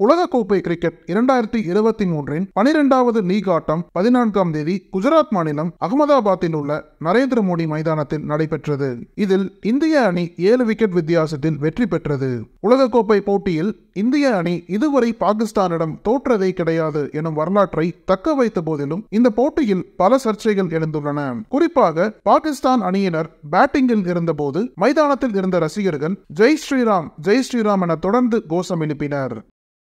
உலகக்கோப்பை கிரிக்கெட் இரண்டாயிரத்தி இருபத்தி மூன்றின் பனிரெண்டாவது லீக் ஆட்டம் பதினான்காம் தேதி குஜராத் மாநிலம் அகமதாபாத்தில் உள்ள நரேந்திர மோடி மைதானத்தில் நடைபெற்றது இதில் இந்திய அணி ஏழு விக்கெட் வித்தியாசத்தில் வெற்றி பெற்றது உலகக்கோப்பை போட்டியில் இந்திய அணி இதுவரை பாகிஸ்தானிடம் தோற்றதே கிடையாது எனும் வரலாற்றை தக்க வைத்த போதிலும் இந்த போட்டியில் பல சர்ச்சைகள் எழுந்துள்ளன குறிப்பாக பாகிஸ்தான் அணியினர் பேட்டிங்கில் இருந்தபோது மைதானத்தில் இருந்த ரசிகர்கள் ஜெய் ஸ்ரீராம் ஜெய் ஸ்ரீராம் என தொடர்ந்து கோஷம் எழுப்பினர்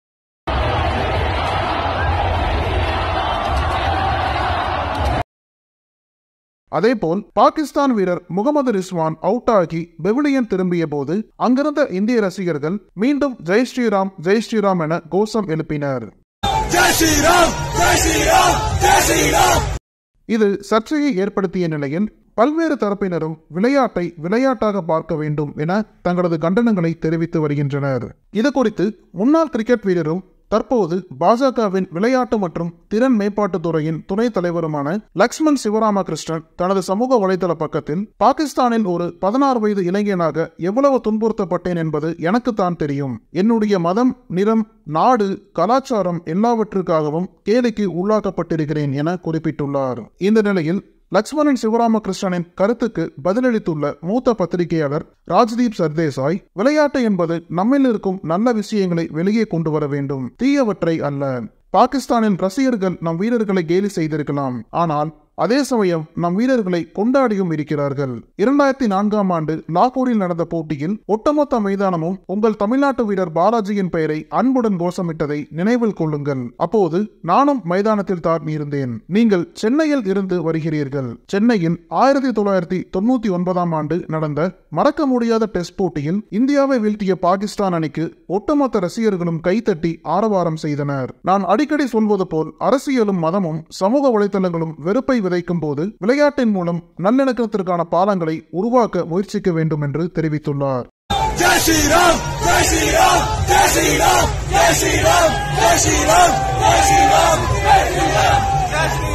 அதேபோல் பாகிஸ்தான் வீரர் முகமது ரிஸ்வான் அவுட் ஆகி பெவிலியன் திரும்பிய போது அங்கிருந்த இந்திய ரசிகர்கள் மீண்டும் ஜெய் ஸ்ரீராம் ஜெய் ஸ்ரீராம் என கோஷம் எழுப்பினர் जय श्री राम जय श्री राम जय श्री राम இது சர்ச்சையை ஏற்படுத்திய நிலையில் பல்வேறு தரப்பினரும் விளையாட்டை விளையாட்டாக பார்க்க வேண்டும் என தங்களது கண்டனங்களை தெரிவித்து வருகின்றனர் இது குறித்து முன்னாள் கிரிக்கெட் வீரரும் தற்போது பாஜகவின் விளையாட்டு மற்றும் திறன் மேம்பாட்டுத் துறையின் துணைத் தலைவருமான லக்ஷ்மண் சிவராமகிருஷ்ணன் தனது சமூக வலைதள பக்கத்தில் பாகிஸ்தானில் ஒரு பதினாறு வயது இளைஞனாக எவ்வளவு துன்புறுத்தப்பட்டேன் என்பது எனக்குத்தான் தெரியும் என்னுடைய மதம் நிறம் நாடு கலாச்சாரம் எல்லாவற்றுக்காகவும் கேலிக்கு உள்ளாக்கப்பட்டிருக்கிறேன் என குறிப்பிட்டுள்ளார் இந்த நிலையில் லக்ஷ்மணன் சிவராமகிருஷ்ணனின் கருத்துக்கு பதிலளித்துள்ள மூத்த பத்திரிகையாளர் ராஜ்தீப் சர்தேசாய் விளையாட்டு என்பது நம்மில் இருக்கும் நல்ல விஷயங்களை வெளியே கொண்டு வர வேண்டும் தீயவற்றை அல்ல பாகிஸ்தானின் ரசிகர்கள் நம் வீரர்களை கேலி செய்திருக்கலாம் ஆனால் அதே சமயம் நம் வீரர்களை கொண்டாடியும் இருக்கிறார்கள் இரண்டாயிரத்தி நான்காம் ஆண்டு லாகூரில் நடந்த போட்டியில் ஒட்டுமொத்த மைதானமும் உங்கள் தமிழ்நாட்டு வீரர் பாலாஜியின் பெயரை அன்புடன் கோஷமிட்டதை நினைவில் கொள்ளுங்கள் அப்போது நானும் மைதானத்தில் தான் இருந்தேன் நீங்கள் சென்னையில் இருந்து வருகிறீர்கள் சென்னையில் ஆயிரத்தி தொள்ளாயிரத்தி தொண்ணூத்தி ஒன்பதாம் ஆண்டு நடந்த மறக்க முடியாத டெஸ்ட் போட்டியில் இந்தியாவை வீழ்த்திய பாகிஸ்தான் அணிக்கு ஒட்டுமொத்த ரசிகர்களும் கைத்தட்டி ஆரவாரம் செய்தனர் நான் அடிக்கடி சொல்வது போல் அரசியலும் மதமும் சமூக வலைதளங்களும் வெறுப்பை விதைக்கும் போது விளையாட்டின் மூலம் நல்லிணக்கத்திற்கான பாலங்களை உருவாக்க முயற்சிக்க வேண்டும் என்று தெரிவித்துள்ளார் जय श्री राम जय श्री राम जय श्री राम जय श्री राम जय श्री राम जय श्री राम जय श्री राम जय श्री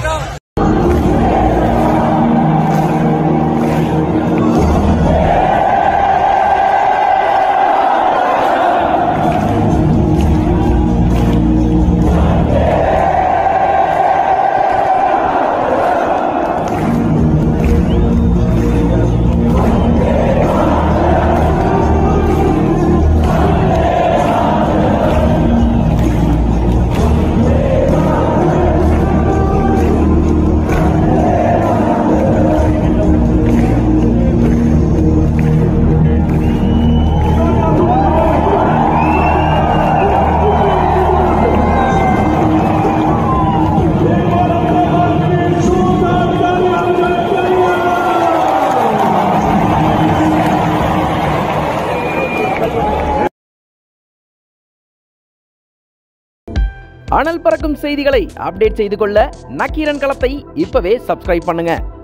राम அனல் பறக்கும் செய்திகளை அப்டேட் செய்து கொள்ள நக்கீரன் களத்தை இப்பவே சப்ஸ்கிரைப் பண்ணுங்க